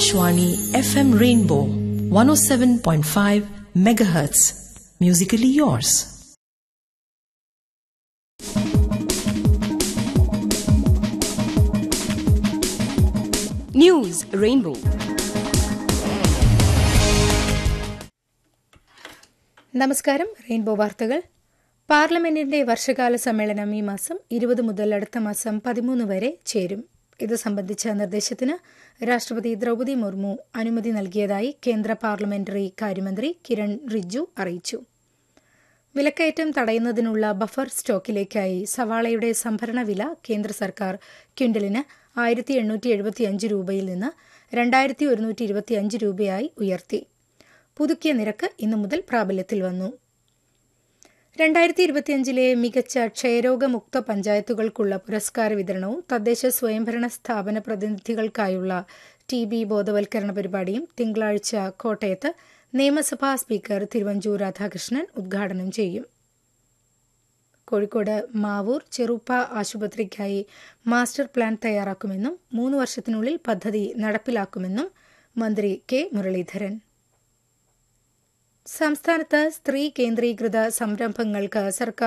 Akashwani FM Rainbow 107.5 megahertz. Musically yours. News Rainbow. നമസ്കാരം Rainbow വാർത്തകൾ പാർലമെന്റിന്റെ വർഷകാല സമ്മേളനം ഈ മാസം ഇരുപത് മുതൽ അടുത്ത മാസം പതിമൂന്ന് വരെ ചേരും ഇത് സംബന്ധിച്ച നിർദ്ദേശത്തിന് രാഷ്ട്രപതി ദ്രൗപദി മുർമു അനുമതി നൽകിയതായി കേന്ദ്ര പാർലമെന്ററി കാര്യമന്ത്രി കിരൺ റിജ്ജു അറിയിച്ചു വിലക്കയറ്റം തടയുന്നതിനുള്ള ബഫർ സ്റ്റോക്കിലേക്കായി സവാളയുടെ സംഭരണ വില കേന്ദ്ര സർക്കാർ ക്വിന്റലിന് ആയിരത്തി എണ്ണൂറ്റി എഴുപത്തിയഞ്ച് രൂപയിൽ നിന്ന് രണ്ടായിരത്തി ഒരുന്നൂറ്റി ഇരുപത്തിയഞ്ച് രൂപയായി ഉയർത്തി പുതുക്കിയ നിരക്ക് ഇന്നു മുതൽ പ്രാബല്യത്തിൽ വന്നു രണ്ടായിരത്തി ഇരുപത്തിയഞ്ചിലെ മികച്ച ക്ഷയരോഗമുക്ത പഞ്ചായത്തുകൾക്കുള്ള പുരസ്കാര വിതരണവും തദ്ദേശ സ്വയംഭരണ സ്ഥാപന പ്രതിനിധികൾക്കായുള്ള ടി ബി ബോധവൽക്കരണ പരിപാടിയും തിങ്കളാഴ്ച കോട്ടയത്ത് നിയമസഭാ സ്പീക്കർ തിരുവഞ്ചൂർ രാധാകൃഷ്ണൻ ഉദ്ഘാടനം ചെയ്യും കോഴിക്കോട് മാവൂർ ചെറുപ്പ ആശുപത്രിക്കായി മാസ്റ്റർ പ്ലാൻ തയ്യാറാക്കുമെന്നും മൂന്ന് വർഷത്തിനുള്ളിൽ പദ്ധതി നടപ്പിലാക്കുമെന്നും മന്ത്രി കെ മുരളീധരൻ സംസ്ഥാനത്ത് സ്ത്രീ കേന്ദ്രീകൃത സംരംഭങ്ങൾക്ക് സർക്കാർ